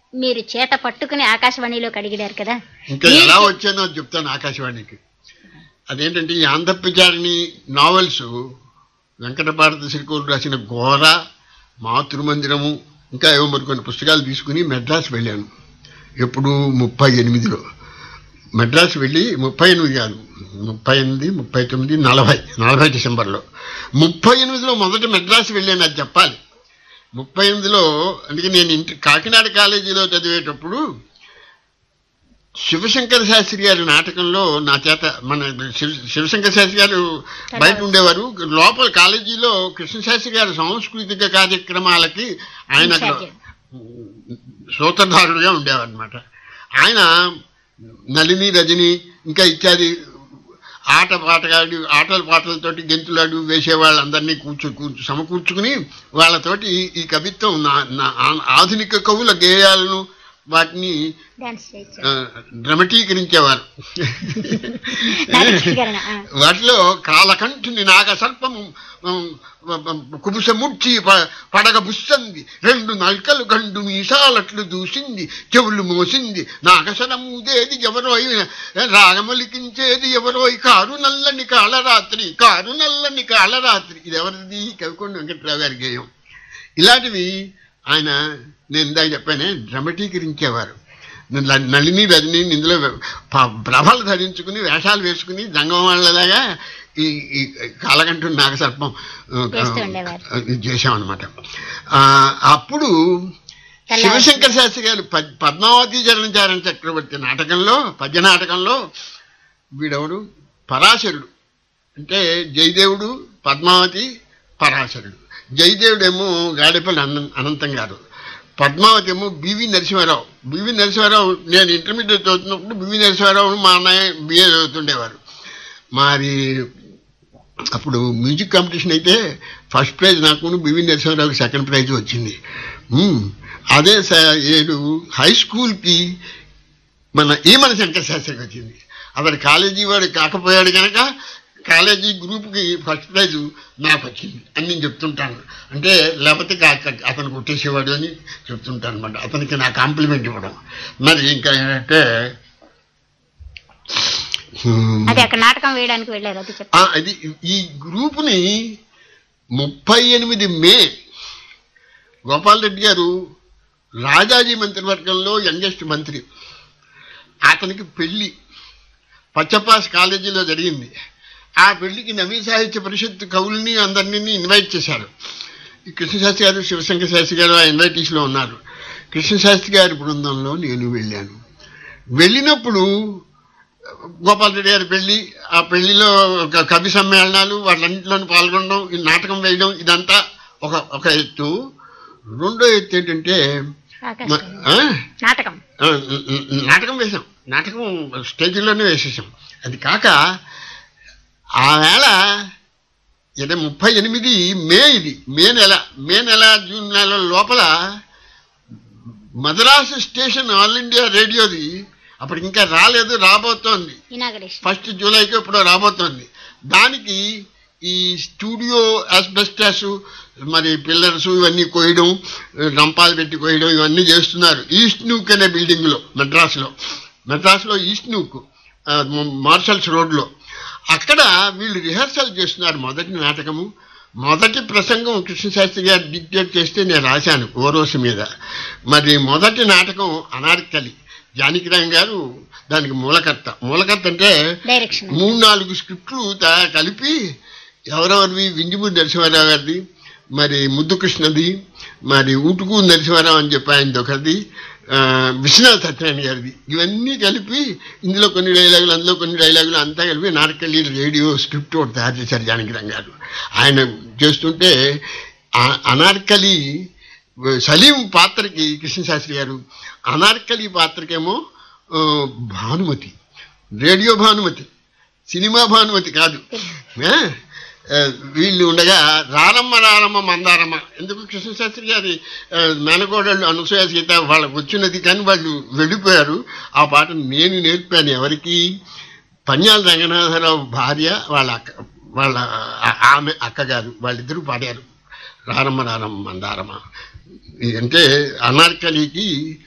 మీరు చేత పట్టుకుని ఆకాశవాణిలోకి అడిగారు కదా ఇంకా మీరు ఎలా వచ్చానో చెప్తాను ఆకాశవాణికి అదేంటంటే ఈ ఆంధ్రప్రచారిణి నావెల్స్ వెంకట భారత శ్రీకూరు రాసిన ఘోర మాతృమందిరము ఇంకా ఏవో మరికొన్ని పుస్తకాలు తీసుకుని మెడ్రాస్ వెళ్ళాను ఎప్పుడు ముప్పై ఎనిమిదిలో మెడ్రాస్ వెళ్ళి ముప్పై ఎనిమిది కాదు ముప్పై ఎనిమిది ముప్పై తొమ్మిది నలభై నలభై డిసెంబర్లో ముప్పై ఎనిమిదిలో మొదట మెడ్రాస్ వెళ్ళాను అది చెప్పాలి ముప్పై ఎనిమిదిలో అందుకే నేను ఇంటి కాకినాడ కాలేజీలో చదివేటప్పుడు శివశంకర శాస్త్రి గారి నాటకంలో నా చేత మన శివ- శివశంకర శాస్త్రి గారు బయట ఉండేవారు లోపల కాలేజీలో కృష్ణశాస్త్రి గారి సాంస్కృతిక కార్యక్రమాలకి ఆయన అక్కడ ఇన్ఛార్జ్. సూత్రధారుడుగా ఉండేవారు అనమాట ఆయన నలిని రజని ఇంకా ఇత్యాది ఆట పాటగాడు ఆటల పాటలతోటి గెంతులాడు వేసే వాళ్ళందరినీ కూర్చు కూర్చు సమకూర్చుకుని వాళ్ళతోటి ఈ కవిత్వం నా- నా ఆ- ఆధునిక కవుల గేయాలను వాటిని డాన్స్ చేయొచ్చు ఆ, డ్రమటీకరించేవారు నైతికీకరణ, ఆ. వాటిలో కాలకంఠుని నాగ సర్పము కుబుసముడ్చి ప- పడగ బుస్సంది రెండు నల్కలు గండు మీసాలట్లు దూసింది చెవులు మోసింది నాగసనముదేది ఎవరోయ్ రాగమలికించేది ఎవరోయ్ కారు నల్లని కాళరాత్రి కారు నల్లని కాళరాత్రి ఇది ఎవరిది కవికొండ వెంకట్రావు గారి గేయం ఇలాంటివి ఆయన నేను ఇందాక చెప్పానే డ్రమటీకరించేవారు న- నళిని రజని ఇందులో ప- ప్రభలు ధరించుకుని వేషాలు వేసుకుని జంగం వాళ్ళలాగా ఈ ఈ కాలకంఠుని నాగసర్పం ఆ, చేస్తూ ఉండేవారు. ఆ, ఇది చేశామన్నమాట ఆ, అప్పుడు తెల్లవారు- శివశంకర శాస్త్రి గారు పద్- పద్మావతి చరణచారణ చక్రవర్తి నాటకంలో పద్య నాటకంలో వీడెవడు పరాశరుడు అంటే జయదేవుడు పద్మావతి పరాశరుడు జయదేవుడేమో గాడిపల్లి అనంత అనంతం గారు పద్మావతి ఏమో బివి నరసింహారావు బివి నరసింహారావు నేను ఇంటర్మీడియట్ చదువుతున్నప్పుడు బివి నరసింహారావు మా అన్నయ్య బిఏ చదువుతుండేవారు మరి అప్పుడు మ్యూజిక్ కాంపిటీషన్ అయితే ఫస్ట్ ప్రైజ్ నాకు బివి నరసింహారావుకి సెకండ్ ప్రైజ్ వచ్చింది ఉమ్, అదే స- ఏడు హై స్కూల్కి మన ఈ మన శంకర శాస్త్రికి వచ్చింది అతడు కాలేజీ వాడు కాకపోయాడు కనుక కాలేజీ గ్రూప్కి ఫస్ట్ ప్రైజ్ నాకు వచ్చింది అని నేను చెప్తుంటాను అంటే లేకపోతే కా- కా- అతను కొట్టేసేవాడు అని చెప్తుంటాను అనమాట అతనికి నా కాంప్లిమెంట్ ఇవ్వడం మరి ఇంకా ఏంటంటే హ్మ్, అది అక్కడ నాటకం వేయడానికి వెళ్ళారు అది చెప్పండి ఆ, అది ఈ గ్రూపుని ముప్పై ఎనిమిది మే గోపాల్ రెడ్డి గారు రాజాజీ మంత్రివర్గంలో యంగెస్ట్ మంత్రి అతనికి పెళ్లి పచ్చపాస్ కాలేజీలో జరిగింది ఆ పెళ్లికి నవీ సాహిత్య పరిషత్ కవుల్ని అందరినీ ఇన్వైట్ చేశారు ఈ కృష్ణశాస్త్రి గారు శివశంకర శాస్త్రి గారు ఆ ఇన్వైటీస్లో ఉన్నారు కృష్ణశాస్త్రి గారి బృందంలో నేను వెళ్ళాను వెళ్ళినప్పుడు గోపాల్ రెడ్డి గారి పెళ్లి ఆ పెళ్లిలో ఒక కవి సమ్మేళనాలు వాటిలన్నింటిలోనూ పాల్గొనడం ఈ నాటకం వేయడం ఇదంతా ఒక ఒక ఎత్తు రెండో ఎత్తు ఏంటంటే మ- ఆకాశవాణి. ఆ? నాటకం ఆ, నాటకం వేశాం నాటకం స్టేజీలోనే వేసేసాం అది కాక ఆ వేళ ఇదే ముప్పై ఎనిమిది మే ఇది మే నెల మే నెల జూన్ నెల లోపల మద్రాసు స్టేషన్ ఆల్ ఇండియా రేడియోది అప్పటికి ఇంకా రాలేదు రాబోతోంది ఇనాగరేషన్ ఫస్ట్ జూలైకి ఎప్పుడో రాబోతోంది దానికి ఈ స్టూడియో ఆస్బెస్టాస్ మరి పిల్లర్స్ ఇవన్నీ కోయడం రంపాలు పెట్టి కోయడం ఇవన్నీ చేస్తున్నారు ఈస్ట్ నూక్ అనే బిల్డింగ్లో మెడ్రాస్లో మెడ్రాస్లో ఈస్ట్ నూక్ ఆ, మార్షల్స్ రోడ్లో అక్కడ వీళ్ళు రిహర్సల్ చేస్తున్నారు మొదటి నాటకము మొదటి ప్రసంగం కృష్ణశాస్త్రి గారు డిక్టేట్ చేస్తే నేను రాశాను ఓరోసి మీద మరి మొదటి నాటకం అనార్కలి జానకిరామ్ గారు దానికి మూలకర్త మూలకర్త అంటే డైరెక్షన్ మూడు నాలుగు స్క్రిప్ట్లు తా- కలిపి ఎవరెవరివి వింజమూరి నరసింహారావు గారిది మరి ముద్దు కృష్ణది మరి ఊటుకు నరసింహారావు అని చెప్పి ఆయనది ఒకరిది ఆ, విశ్వనాథ్ సత్యనారాయణ గారిది ఇవన్నీ కలిపి ఇందులో కొన్ని డైలాగులు అందులో కొన్ని డైలాగులు అంతా కలిపి నాటకల్లి రేడియో స్క్రిప్ట్ ఒకటి తయారు చేశారు జానకిరామ్ గారు ఆయన చేస్తుంటే ఆ- అనార్కలి సలీం పాత్రకి కృష్ణశాస్త్రి గారు అనార్కలి పాత్రకేమో ఆ, భానుమతి రేడియో భానుమతి సినిమా భానుమతి కాదు ఆ? ఆ, వీళ్ళు ఉండగా రారమ్మ రారమ్మ మందారమ్మ ఎందుకు కృష్ణశాస్త్రి గారి ఆ, మేనకోడళ్ళు అనసూయ సీత వాళ్ళకు వచ్చినది కానీ వాళ్ళు వెళ్ళిపోయారు ఆ పాట నేను నేర్పాను ఎవరికి పన్యాల రంగనాథరావు భార్య వాళ్ళ అక్క వాళ్ళ ఆ- ఆమె అక్కగారు వాళ్ళిద్దరూ పాడారు రారమ్మ రారమ్మ మందారమ్మ అంటే అనార్కలికి